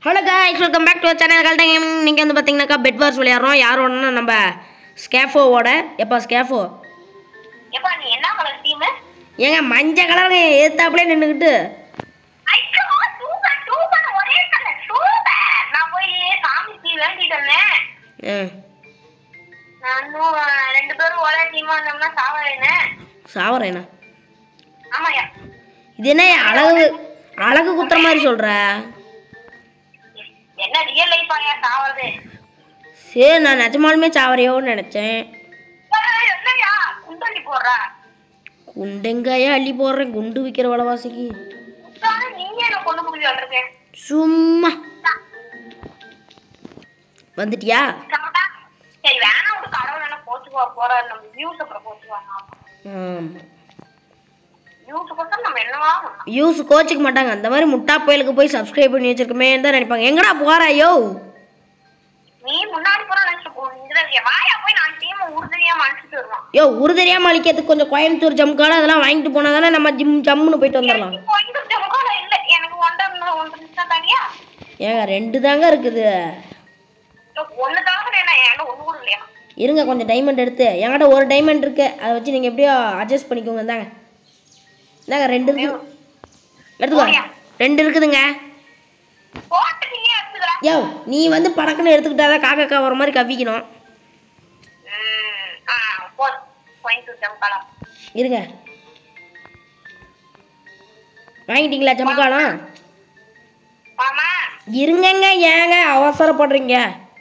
Hello guys welcome back to channel கல்டன் gaming நீங்கள் வந்து பார்த்தீங்கன்னாக்கா பெட் வார்ஸ் விளையாடுறோம் யாரோடனா நம்ம ஸ்கேஃபோவோட எப்போ ஸ்கேஃபோ எப்பா நீ என்ன கலர் டீம் ஏங்க மஞ்சள் கலருங்க எதிர்த்தாப்புலே நின்றுக்கிட்டு ஐயோ சூப்பர் சூப்பர் ஒரே கலர் சூப்பர் நான் போய் சாமிக்கு வேண்டிட்டு வந்தேன் நானும் ரெண்டு பேரும் ஒரே டீமா இருந்தோம்னா சாவறேன்னு சாவரேண்ணா ஆமாயா இது என்ன அழகு அழகு குத்துற மாதிரி சொல்கிற என்ன ரியல் லைஃப் ஆயா சாவறது சரி நான் நிஜமாலுமே சாவரையோன்னு நினச்சேன் ஏய், என்னய்யா குண்டலி போடுற குண்டெங்காயா அள்ளி போடுறேன் குண்டு விற்கிற விலைவாசிக்கு உட்காரு, நீங்க என்ன கொண்டு போய் வந்திருக்கேன் சும்மா வந்துட்டியா சாப்பிட்டா சரி வேணா விட்டு கடவுள் என்ன போச்சுக்கோ போற நம்ம வியூஸ் அப்புறம் போச்சுக்குவாங்க ஆமாம் வியூஸ் பக்கம் நம்ம என்னவா பண்ணலாம்? யூஸ் கோச்சிக்க மாட்டாங்க அந்த மாதிரி முட்டா புயலுக்கு போய் சப்ஸ்கிரைப் பண்ணி வச்சிருக்கமே தான் நினைப்பாங்க எங்கடா போறா யோ நீ முன்னாடி போற நினைச்சு இங்க வாயா போய் நான் டீம் உறுதியா அனுப்பிட்டு வருவான் யோ ஒரு தெரியாம அழிக்கிறதுக்கு கொஞ்சம் கோயம்புத்தூர் ஜம்கால அதெல்லாம் வாங்கிட்டு போனா தானே நம்ம ஜிம் ஜம்முன்னு போயிட்டு வந்துடலாம் இப்போ இந்த ஜமுகால இல்ல எனக்கு ஒன்றரை ஒன்றரை நிமிஷம் தனியா ஏங்க ரெண்டு தாங்க இருக்குது ஒண்ணு தவிர என்ன என்கிட்ட ஒண்ணு கூட இல்லையா இருங்க கொஞ்சம் டைமண்ட் எடுத்து என்கிட்ட ஒரு டைமண்ட் இருக்கு அதை வச்சு நீங்கள் எப்படியோ அட்ஜஸ்ட் பண்ணிக்கோங்க இந்தாங்க இந்தாங்க ரெண்டு இருக்கு எடுத்துக்கோ ரெண்டு இருக்குதுங்க போட்டு நீ எடுத்துக்கிற யோ நீ வந்து படக்குன்னு எடுத்துக்கிட்டாதான் காக்கா கவர மாதிரி கவ்விக்கணும் ஆ போ கோயம்புத்தூர் ஜமுகாலா இருங்க வாங்கிட்டீங்களா ஜம்காலம் மாமா இருங்கங்க ஏங்க அவசரப்படுறீங்க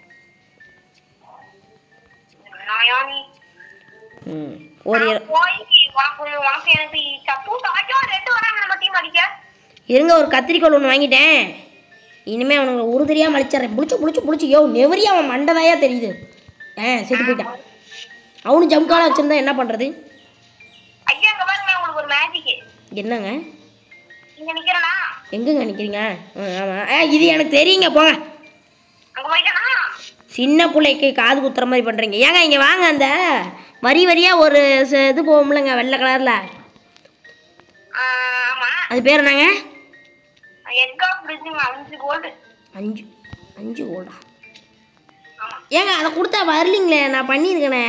நாயா நீ ம் ஒரு இர- போய் உனக்கு உனக்கு எனக்கு சப்பு தாக்கியோ ரெண்டு வராங்க நம்ம டீம் அடிக்க இருங்க ஒரு கத்திரிக்கோல் ஒன்று வாங்கிட்டேன் இனிமே அவனுங்களை உறுதியாக மலிச்சிட்றேன் புடிச்சு புடிச்சு புடிச்சு யோ நெவரி அவன் மண்டதாயா தெரியுது ஆ செத்து போயிட்டான் அவனு ஜம்காலம் வச்சிருந்தா என்ன பண்ணுறது ஐயா இங்க பாருங்க உங்களுக்கு ஒரு மேஜிக் என்னங்க இங்க நிக்கிறனா எங்கங்க நிற்கிறீங்க ஆமாம் ஆ இது எனக்கு தெரியுங்க போங்க அங்க போயிட்டனா சின்ன பிள்ளைக்கு காது குத்துற மாதிரி பண்ணுறீங்க ஏங்க இங்கே வாங்க அந்த வரி வரியாக ஒரு ச- இது போகும்லங்க வெள்ளை கலரில் ஆமா அது பேர் என்னங்க எக் ஆஃப் பிரிட்ஜிங் அஞ்சு கோல்டு அஞ்சு அஞ்சு ஓடா ஆமா ஏங்க அதை கொடுத்தா வரலீங்களே நான் பண்ணியிருக்கேனே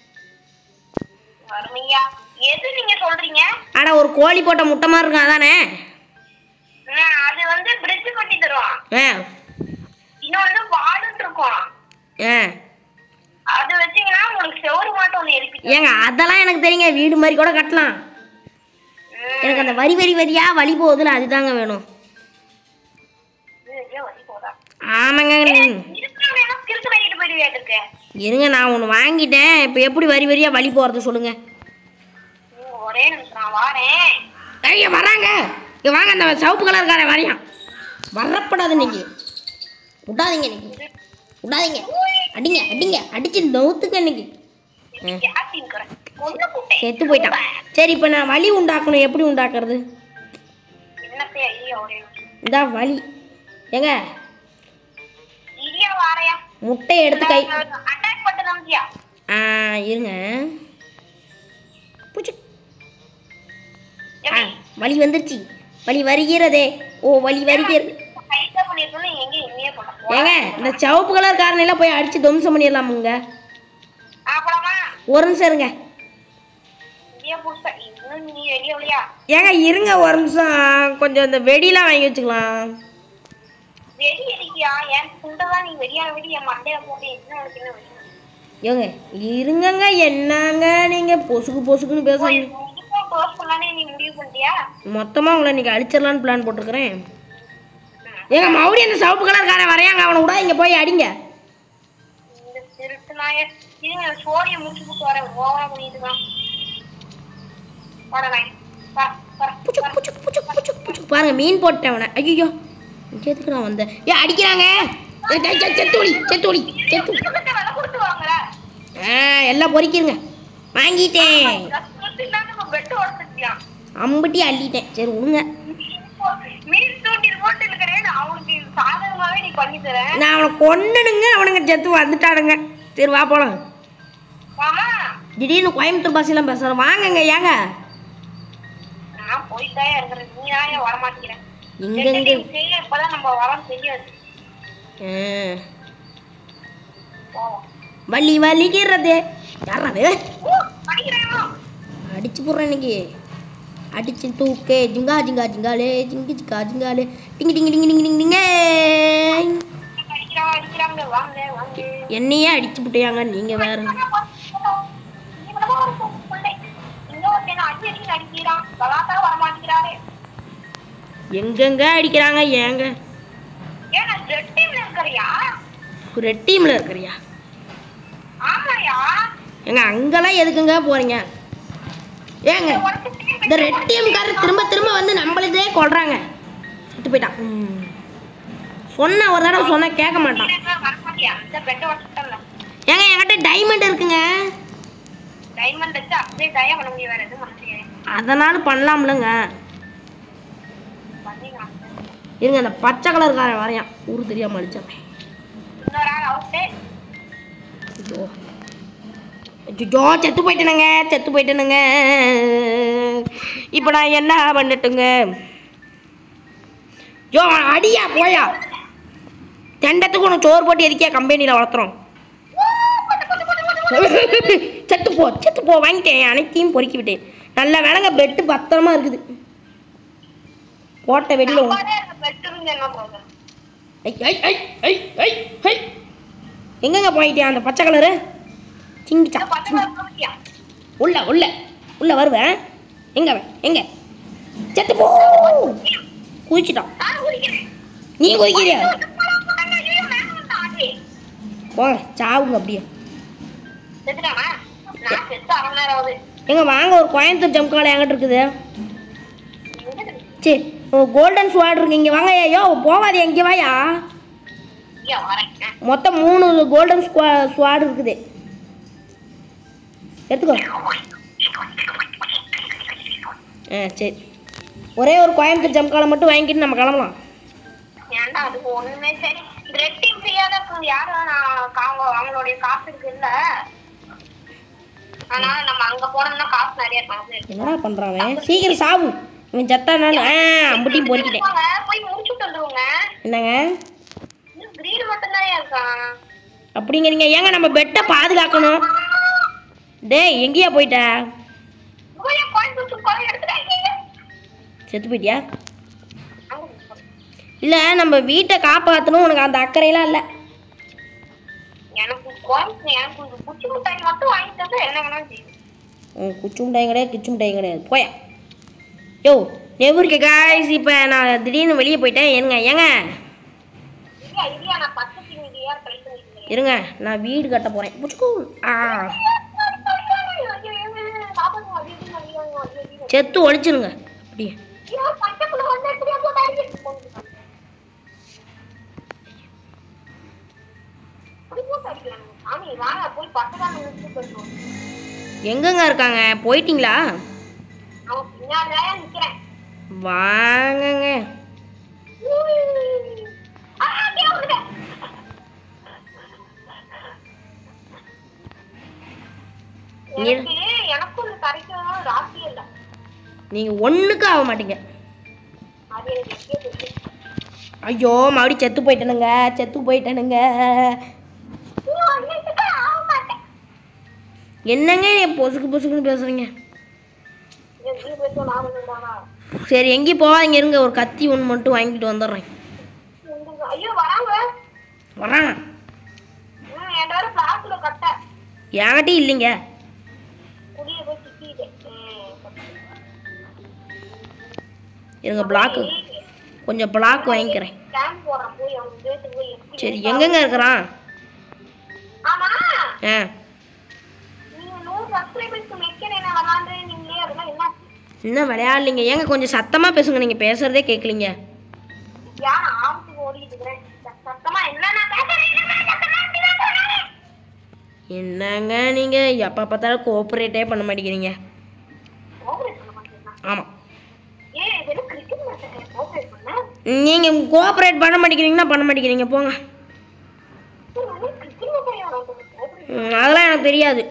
அருமையா எது நீங்க சொல்றீங்க அட ஒரு கோழி போட்ட முட்டை மாதிரி இருக்கும் அதானே ஆ, அது வந்து பிரிட்ஜ் கட்டி தருவான் ஆ இன்னொன்னு வாலுன்னு இருக்கும் ஆ அது வச்சீங்கன்னா உங்களுக்கு செவரு மாட்டம் ஒண்ணு எழுப்பி ஏங்க அதெல்லாம் எனக்கு தெரியுங்க வீடு மாதிரி கூட கட்டலாம் எனக்கு அந்த வரி வரி வரியா வழி போகுதுல அதுதாங்க வேணும் ஆமாங்க நீ- கிறுக்கு பண்ணிட்டு போயிடுவியா இருக்கு இருங்க நான் ஒன்று வாங்கிட்டேன் இப்போ எப்படி வரி வரியாக வழி போகிறது சொல்லுங்கள் ஒரே நிமிஷம் நான் வாரேன் ஐயா வராங்க இங்கே வாங்க அந்த சிவப்பு கலர்காரன் வரையான் வரப்படாது இன்னைக்கு விடாதீங்க இன்னைக்கு விடாதீங்க அடிங்க அடிங்க அடிச்சு நவுத்துங்க இன்னைக்கு யாத்தின்கிறேன் ஒண்ணு கூட்டேன் செத்து போயிட்டான் சரி இப்போ நான் வழி உண்டாக்கணும் எப்படி உண்டாக்குறது என்ன செய்ய ஐயா ஒரே நிமிஷம் இந்தா வழி ஏங்க இல்லையா வாரையா முட்டையை எடுத்து கை அட்டாக் பண்ண நம்பியா ஆ இருங்க பூச்சி ஆ வழி வந்துருச்சு வழி வருகிறதே ஓ வழி வருகிறது கைட்டா பண்ணிருக்கணும் எங்க எங்கேயே போட்டோம் ஏங்க இந்த சிவப்பு கலர் காரனையெல்லாம் போய் அடிச்சு துவம்சம் பண்ணிடலாமுங்க அப்புறமா ஒரு நிமிஷம் இருங்க இங்கேயே புதுசா இன்னும் நீ வெளியே வழியா ஏங்க இருங்க ஒரு நிமிஷம் கொஞ்சம் இந்த வெடிலாம் வாங்கி வச்சுக்கலாம் வெடி எரிக்கியா என் துண்டதான் நீ வெடியான வெடி என் மண்டையில போட்டு என்ன உனக்கு என்ன வெடி ஏங்க இருங்கங்க என்னங்க நீங்கள் பொசுக்கு பொசுக்குன்னு பேசுறீங்க இப்போ க்ளோஸ் பண்ணலானே நீ முடிவு பண்ணிட்டியா மொத்தமாக உங்களை இன்னைக்கு அழிச்சிடலான்னு பிளான் போட்டிருக்கிறேன் ஏங்க மறுபடியும் அந்த சிவப்பு கலர் காரன் வரையாங்க அவனை விட இங்கே போய் அடிங்க இந்த திருட்டு நாய இருங்க சோழியை முடிச்சு போட்டு வரேன் ஓவரா பண்ணிட்டு இருக்கான் வர நாய் வர வர புச்சு புச்சு புச்சு புச்சு புச்சு பாருங்க மீன் போட்டேன் அவனை ஐயோ இங்கே எதுக்கு நான் வந்தேன் ஏ அடிக்கிறாங்க ஏ, டேய், டேய், செத்துவலி செத்துவலி செத்து கொடுத்து விலை கொடுத்து வாங்கல ஆ எல்லாம் பொறிக்கிருங்க வாங்கிட்டேன் நம்ம பெட்டு உடச்சிட்டியா அம்பட்டி அள்ளிட்டேன் சரி விடுங்க மீன் தூண்டில் போட்டு இருக்கிறேன் அவனுக்கு சாதகமாவே நீ பண்ணி தர நான் அவனை கொன்னுடுங்க அவனுங்க செத்து வந்துட்டானுங்க சரி வா போலாம் மாமா திடீர்னு கோயம்புத்தூர் பஸ்ஸெல்லாம் பேசுகிறேன் வாங்கங்க ஏங்க நான் போயிட்டே இருக்கிறேன் நீ தான் வரமாட்டேங்கிறேன் எங்கெங்க இப்பதான் நம்ம வரோம் தெரியாது ஆ, போவோம் வலி வலிக்கிறது யாராவது ஓ படிக்கிறேன் அடிச்சு போடுறேன் இன்னைக்கு அடிச்சு தூக்கே ஜிங்கா ஜிங்கா ஜிங்காலே ஜிங்கு ஜிங்கா ஜிங்காலே டிங்கி டிங்கி டிங்கி டிங்கி டிங்கி டிங்க அடிக்கிறாங்க அடிக்கிறாங்க வாங்க வாங்க என்னையே அடிச்சு விட்டையாங்க நீங்கள் வேற எங்கெங்க அடிக்கிறாங்க ஏங்க ரெட் டீமில் இருக்கிறியா ஏங்க அங்கெல்லாம் எதுக்குங்க போகிறீங்க ஏங்க இந்த ரெட் டீம்காரர் திரும்ப திரும்ப வந்து நம்மளதே கொள்றாங்க செத்து போயிட்டான் ம். சொன்ன ஒரு தடவை சொன்னா கேட்க மாட்டான் ஏங்க என்கிட்ட டைமண்ட் இருக்குங்க டைமண்ட் வச்சு அப்படியே தயா பண்ண முடியும் வேற எதுவும் பண்ண முடியாது அதனால பண்ணலாம்லங்க பண்ணிக்கலாம் இருங்க அந்த பச்சை கலர்காரன் வரையான் ஊர் தெரியாம அடிச்சவன் இன்னொரு ஆள் அவுட்டு ஐயோ ஐயோ செத்து போயிட்டேனுங்க செத்து போயிட்டேனுங்க இப்போ நான் என்ன பண்ணட்டுங்க யோ அடியா போயா தெண்டத்துக்கு உனக்கு சோறு போட்டு எதுக்கியா கம்பெனியில் வளர்த்துறோம் செத்து போ செத்து போ வாங்கிட்டேன் அனைத்தையும் பொறுக்கி விட்டேன் நல்ல வேலைங்க பெட்டு பத்திரமா இருக்குது போட்ட வெளியில் என்ன ப்ராப்ளம் ஐ ஐ ஐ ஐ ஐ ஐ எங்கங்க போயிட்டியா அந்த பச்சை கலரு சிங்கிச்சா பத்து உள்ள உள்ள உள்ள வருவேன் எங்க அவன்? எங்க செத்து போ குதிச்சிட்டான் நான் குடிக்கிறேன் நீ குதிக்கிறியா ஐயோ, மேல வந்து ஆடி. போங்க சாவுங்க அப்படியே செத்துட்டானா? நான் செத்து அரை மணி நேரம் ஆகுது. எங்க வாங்க ஒரு கோயம்புத்தூர் ஜம்கால என்கிட்ட இருக்குது எங்க இருக்கு? சரி கோல்டன் ஸ்வாட் இருக்கு இங்கே வாங்க ஐயோ போவாது எங்கே வாயா ஐயா, வரேன். ஆ. மொத்தம் மூணு கோல்டன் ஸ்குவா ஸ்வாட் இருக்குது எடுத்துக்கோ ஆ சரி ஒரே ஒரு கோயம்புத்தூர் ஜம்காலை மட்டும் வாங்கிட்டு நம்ம கிளம்பலாம் ஏன்டா அதுக்கு ஒண்ணுமே சரி ரெட் டீம் ஃப்ரீயா தான் இருக்குது யாரும் நான் காங்க அவங்களுடைய காசு இருக்கு இல்ல அதனால நம்ம அங்க போனோம்னா காசு நிறைய காசு இருக்கு என்னடா பண்ணுறான் அவன் சீக்கிரம் சாவு இவன் செத்தானால ஆ அம்புட்டியும் பொறிக்கிட்டேன் வாங்க, போய் முடிச்சுட்டு வந்துருவோங்க என்னங்க இன்னும் கிரீன் மட்டும்தான் இருக்கான் அப்படிங்கிறீங்க ஏங்க நம்ம பெட்டை பாதுகாக்கணும் டேய் எங்கேயா போயிட்ட போய் கோயம்புத்தூர் கோயில் எடுத்துட்டாங்க செத்து போயிட்டியா அங்க போய். இல்லை நம்ம வீட்டை காப்பாற்றணும் உனக்கு அந்த அக்கறையெல்லாம் இல்லை எனக்கு கோயம்புத்தூர் எனக்கு இந்த குச்சி மிட்டாய் மட்டும் வாங்கி தந்தா என்ன வேணாலும் செய்யும் உன் குச்சி மிட்டாயும் கிடையாது கிச்சு மிட்டாயும் கிடையாது போயா யோ நெவருக்கு காய்ஸ் இப்போ நான் திடீர்னு வெளியே போயிட்டேன் ஏங்க ஏங்க இல்லையா இல்லையா நான் பத்து திங்கியா ட்ரை பண்ணிருக்கேன் இருங்க நான் வீடு கட்ட போகிறேன் புச்சுக்கு ஆ செத்து ஒழிச்சிருங்க அப்படியே எங்கங்க இருக்காங்க போயிட்டீங்களா வாங்கங்க எனக்கு எனக்கும் இந்த கரைக்கும் ராசி இல்லை நீங்கள் ஒன்றுக்கும் ஆக மாட்டீங்க அது எனக்கு எப்படியோ தெரியும் ஐயோ மறுபடியும் செத்து போயிட்டேனுங்க செத்து போயிட்டேனுங்க என்னங்க என் பொசுக்கு பொசுக்குன்னு பேசுகிறீங்க சரி எங்கேயும் போகாதீங்க இருங்க ஒரு கத்தி ஒன்று மட்டும் வாங்கிட்டு வந்துடுறேன் ஐயோ வராங்க வரான் ம், என்கிட்ட வேற பிளாஸ்ல கட்ட என்கிட்டயும் இல்லைங்க குடிய போய் சிக்கிட்டேன் ம். இருங்க பிளாக்கு கொஞ்சம் பிளாக் வாங்கிக்கிறேன் ஸ்டாம்ப் போடுறேன் போய் அவங்க வீட்டுக்கு போய் எப்படி சரி எங்கெங்க இருக்கிறான் ஆமா ஆ நீங்க நூறு சப்ஸ்கிரைபர்ஸ்க்கு மெக்கன் என்ன விளாண்டு நீங்களே அதெல்லாம் என்ன இன்னும் விளையாடலிங்க ஏங்க கொஞ்சம் சத்தமாக பேசுங்க நீங்கள் பேசுகிறதே கேட்கலிங்க யார் ஆபத்துக்கு ஓடிட்டு இருக்கிறேன் ச- சத்தமா என்ன நான் பேசுறேன் என்ன சத்தமா இப்படிதான் சொன்னாங்க. என்னங்க நீங்கள் எப்போ பார்த்தாலும் கோஆப்ரேட்டே பண்ண மாட்டேங்கிறீங்க Cooperate பண்ண மாட்டீங்களா? ஆமா ஏன் இது என்ன கிரிக்கெட் மேட்ச் கோஆபரேட் பண்ண நீங்கள் கோஆப்ரேட் பண்ண மாட்டேங்கிறீங்கன்னா பண்ண மாட்டேங்கிறீங்க போங்க கிரிக்கெட் மேட்ச் கோஆபரேட் ம், அதெல்லாம் எனக்கு தெரியாது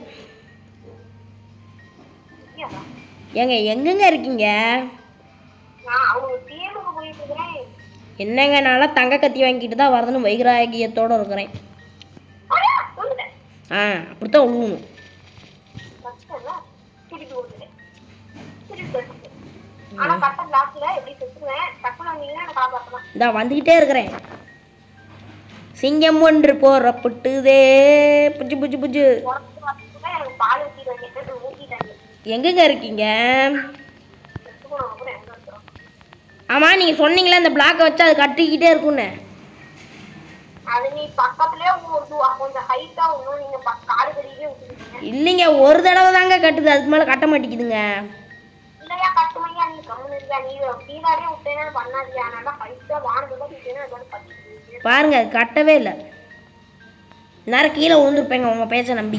ஏங்க எங்கெங்க இருக்கீங்க நான் அவங்க டீமுக்கு போயிட்டு இருக்கிறேன் என்னங்க நான்லாம் தங்க கத்தி வாங்கிட்டு தான் வரதுன்னு வைராகியத்தோடு இருக்கிறேன் அடா, விழுந்துட்டேன். ஆ அப்படித்தான் உழுவணும் கஷ்டம்ல. திருப்பி விழுந்துட்டேன். திருப்பி விழுந்துட்டேன். ஆனா கட்ட லாஸ்ட்ல எப்படி செத்துருவேன் டக்குனு வந்தீங்கன்னா எனக்கு காப்பாற்றலாம் இந்தா வந்துக்கிட்டே இருக்கிறேன் சிங்கம் ஒன்று போறப்பட்டுதே புஜு புஜு புஜு உடம்பு வரதுக்குள்ள எனக்கு பால் ஊற்றிட்டு ஊற்றிட்டாங்க எங்கெங்க இருக்கீங்க செத்துக்கணும் கூட எங்க இருக்கிறோம் ஆமாம் நீங்கள் சொன்னீங்களே இந்த பிளாக்கை வச்சு அது கட்டிக்கிட்டே இருக்கும்னு அது நீ பக்கத்துலயே ஒரு கொஞ்சம் ஹைட்டா இன்னும் நீங்க ப- காடு கடிக்கவே விட்டுருக்கீங்க இல்லைங்க ஒரு தடவை தாங்க கட்டுது அதுக்கு மேலே கட்ட மாட்டேங்குதுங்க இல்லையா கட்டுமையா நீ கம்முனு இருக்கியா நீ கீழாடே விட்டேன்னா பண்ணாதியா அதனால ஹைட்டா வானதுல விட்டேன்னா அது வந்து பத்தி பாருங்க அது கட்டவே இல்லை நேரம் கீழே விழுந்துருப்பேங்க உங்கள் பேச்சை நம்பி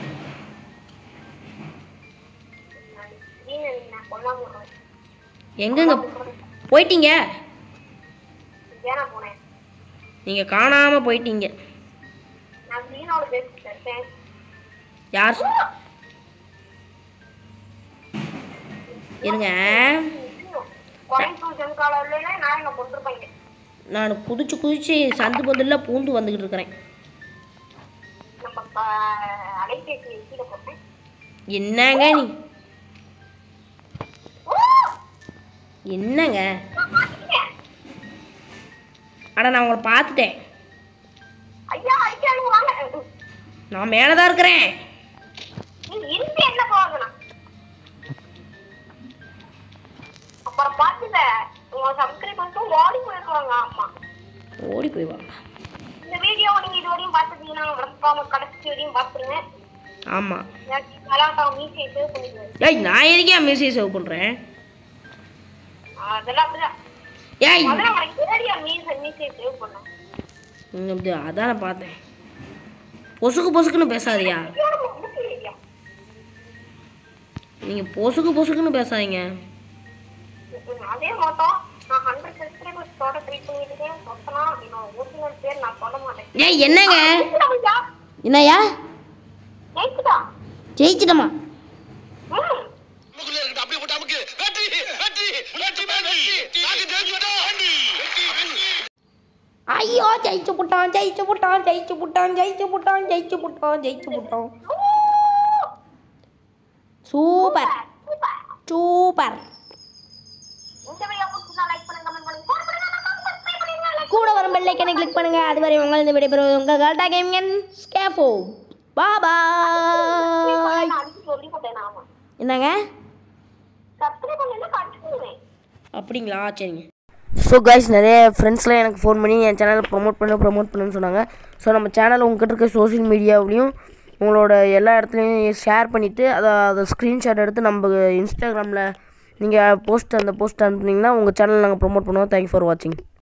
நீங்க நான் கொல்லாம விடுறேன் எங்கெங்க போயிட்டீங்க ஏன்னா போனேன் நீங்கள் காணாமல் போயிட்டீங்க நான் வீணோட பேசிட்டு இருக்கேன் யார் சொ- இருங்க கோயம்புத்தூர் ஜென்காலில் நான் என்ன கொண்டிருப்பாங்க நான் குதிச்சு குதிச்சு சந்து பந்தில் பூந்து வந்துக்கிட்டு இருக்கிறேன் நம்ம ப- அலைபேசி கீழே போட்டேன் என்னங்க நீ என்னங்க அட நான் உங்களை பார்த்துட்டேன் ஐயா ஐயா வாங்க நான் மேலே தான் இருக்கிறேன் நீ இருந்து என்ன போகுதுண்ணா அப்புறம் பார்த்துல உங்க சப்ஸ்கிரைப் பண்ணிட்டு ஓடி போயிருக்காங்க ஆமா ஓடி போய் வாங்க இந்த வீடியோ நீங்க இது வரையும் பார்த்துட்டீங்கன்னா மறக்காம கடைசி வரையும் பார்த்துருங்க ஆமாம் கலாட்டா மீசை சேவ் பண்ணிடுவேன் ஏய் நான் எதுக்கே மெசேஜ் சேவ் பண்ணுறேன் அதெல்லாம் அப்படிதான் ஏய் முதல்ல உனக்கு ஏடியா மீசை மீசை சேவ் பண்ணேன் ம், அப்படி அதான் நான் பார்த்தேன் பொசுக்கு பொசுக்குன்னு பேசாதியா இதோட முக்கியம் நீங்கள் பொசுக்கு பொசுக்குன்னு பேசாதீங்க அதே மாட்டோம் நான் ஹண்ட்ரட் சப்ஸ்கிரைபர்ஸ் தோட ட்ரை பண்ணிட்டு இருக்கேன் மொத்தமா என்னோட ஒரிஜினல் பேர் நான் சொல்ல மாட்டேன் ஏய் என்னங்க ஜெயிச்சுடா, என்னய்யா ஜெயிச்சுடா. ஜெயிச்சிட்டமா ம். நமக்குள்ள இருக்கட்டும் அப்படியே போட்டு அமுக்கு வெற்றி வெற்றி வெற்றி வெற்றி நாங்க ஜெயிச்சிட்டோம் வெற்றி வெற்றி ஐயோ ஜெயிச்சு புட்டான் ஜெயிச்சு புட்டான் ஜெயிச்சு புட்டான் ஜெயிச்சு புட்டான் ஜெயிச்சு புட்டான் ஜெயிச்சு புட்டான் சூப்பர் சூப்பர். சூப்பர் இந்த வீடியோ பிடிச்சிருந்தா லைக் பண்ணுங்க கமெண்ட் பண்ணுங்க share பண்ணுங்க subscribe பண்ணுங்க like கூட வரும் பெல்லைக்கனை கிளிக் பண்ணுங்க அதுவரை உங்கள் இந்த விடைபெறுவது உங்கள் கல்டா கேமிங்கன் ஸ்கேஃபோ பாபாய் பண்ணுங்க. அடிச்சு சொல்லி போட்டேன் நாம என்னங்க சப்ஸ்கிரைப் பண்ணல அடிச்சுடுவேன் அப்படிங்களா சரிங்க ஸோ கைஸ் நிறைய ஃப்ரெண்ட்ஸ்லாம் எனக்கு ஃபோன் பண்ணி என் சேனலை ப்ரொமோட் பண்ணு ப்ரொமோட் பண்ணுன்னு சொன்னாங்க ஸோ நம்ம சேனல் உங்ககிட்ட இருக்க சோஷியல் மீடியாவிலையும் உங்களோட எல்லா இடத்துலையும் ஷேர் பண்ணிவிட்டு அதை அதை ஸ்க்ரீன்ஷாட் எடுத்து நம்ம இன்ஸ்டாகிராமில் நீங்கள் போஸ்ட் அந்த போஸ்ட் அனுப்புனீங்கன்னா உங்கள் சேனல் நாங்கள் ப்ரொமோட் பண்ணுவோம் தேங்க்யூ ஃபார் வாட்சிங்